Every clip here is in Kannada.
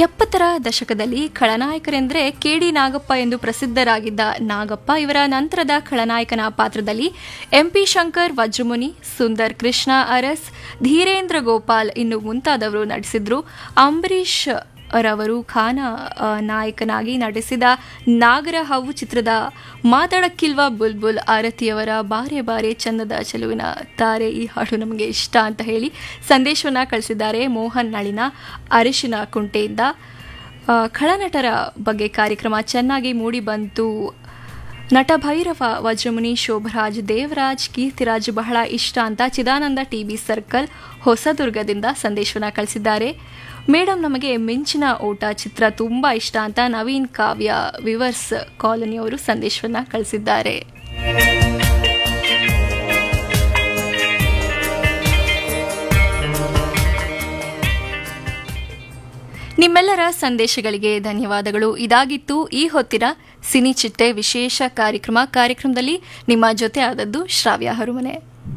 ಎಪ್ಪತ್ತರ ದಶಕದಲ್ಲಿ ಖಳನಾಯಕರೆಂದರೆ ಕೆಡಿ ನಾಗಪ್ಪ ಎಂದು ಪ್ರಸಿದ್ಧರಾಗಿದ್ದ ನಾಗಪ್ಪ ಇವರ ನಂತರದ ಖಳನಾಯಕನ ಪಾತ್ರದಲ್ಲಿ ಎಂಪಿ ಶಂಕರ್ ವಜ್ರಮುನಿ ಸುಂದರ್ ಕೃಷ್ಣ ಅರಸ್ ಧೀರೇಂದ್ರ ಗೋಪಾಲ್ ಇನ್ನು ಮುಂತಾದವರು ನಟಿಸಿದ್ರು ಅಂಬರೀಷ್ ರವರು ಖಾನ ಆ, ನಾಯಕನಾಗಿ ನಟಿಸಿದ ನಾಗರ ಹಾವು ಚಿತ್ರದ ಮಾತಾಡಕ್ಕಿಲ್ವಾ ಬುಲ್ಬುಲ್ ಆರತಿಯವರ ಬಾರೆ ಬಾರೆ ಚಂದದ ಚೆಲುವಿನ ತಾರೆ ಈ ಹಾಡು ನಮಗೆ ಇಷ್ಟ ಅಂತ ಹೇಳಿ ಸಂದೇಶವನ್ನ ಕಳಿಸಿದ್ದಾರೆ ಮೋಹನ್ ನಳಿನ ಅರಿಶಿನ ಕುಂಟೆಯಿಂದ ಆ, ಖಳನಟರ ಬಗ್ಗೆ ಕಾರ್ಯಕ್ರಮ ಚೆನ್ನಾಗಿ ಮೂಡಿ ಬಂತು ನಟ ಭೈರವ ವಜ್ರಮುನಿ ಶೋಭರಾಜ್ ದೇವರಾಜ್ ಕೀರ್ತಿರಾಜ್ ಬಹಳ ಇಷ್ಟ ಅಂತ ಚಿದಾನಂದ ಟಿಬಿ ಸರ್ಕಲ್ ಹೊಸದುರ್ಗದಿಂದ ಸಂದೇಶವನ್ನ ಕಳಿಸಿದ್ದಾರೆ ಮೇಡಮ್ ನಮಗೆ ಮಿಂಚಿನ ಓಟ ಚಿತ್ರ ತುಂಬಾ ಇಷ್ಟ ಅಂತ ನವೀನ್ ಕಾವ್ಯ ವಿವರ್ಸ್ ಕಾಲೋನಿಯವರು ಸಂದೇಶವನ್ನ ಕಳಿಸಿದ್ದಾರೆ ನಿಮ್ಮೆಲ್ಲರ ಸಂದೇಶಗಳಿಗೆ ಧನ್ಯವಾದಗಳು ಇದಾಗಿತ್ತು ಈ ಹೊತ್ತಿನ ಸಿನಿ ಚಿಟ್ಟೆ ವಿಶೇಷ ಕಾರ್ಯಕ್ರಮ ಕಾರ್ಯಕ್ರಮದಲ್ಲಿ ನಿಮ್ಮ ಜೊತೆ ಆದದ್ದು ಶ್ರಾವ್ಯ ಹರುಮನೆ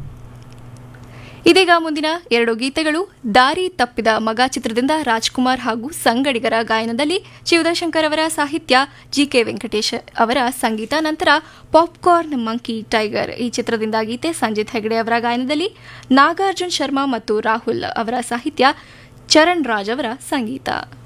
ಇದೀಗ ಮುಂದಿನ ಎರಡು ಗೀತೆಗಳು ದಾರಿ ತಪ್ಪಿದ ಮಗ ಚಿತ್ರದಿಂದ ರಾಜ್ಕುಮಾರ್ ಹಾಗೂ ಸಂಗಡಿಗರ ಗಾಯನದಲ್ಲಿ ಶಿವದಶಂಕರ್ ಅವರ ಸಾಹಿತ್ಯ ಜಿಕೆ ವೆಂಕಟೇಶ್ ಅವರ ಸಂಗೀತ ನಂತರ ಪಾಪ್ಕಾರ್ನ್ ಮಂಕಿ ಟೈಗರ್ ಈ ಚಿತ್ರದಿಂದ ಗೀತೆ ಸಂಜಿತ್ ಹೆಗಡೆ ಅವರ ಗಾಯನದಲ್ಲಿ ನಾಗಾರ್ಜುನ್ ಶರ್ಮಾ ಮತ್ತು ರಾಹುಲ್ ಅವರ ಸಾಹಿತ್ಯ ಚರಣ್ ರಾಜ್ ಅವರ ಸಂಗೀತ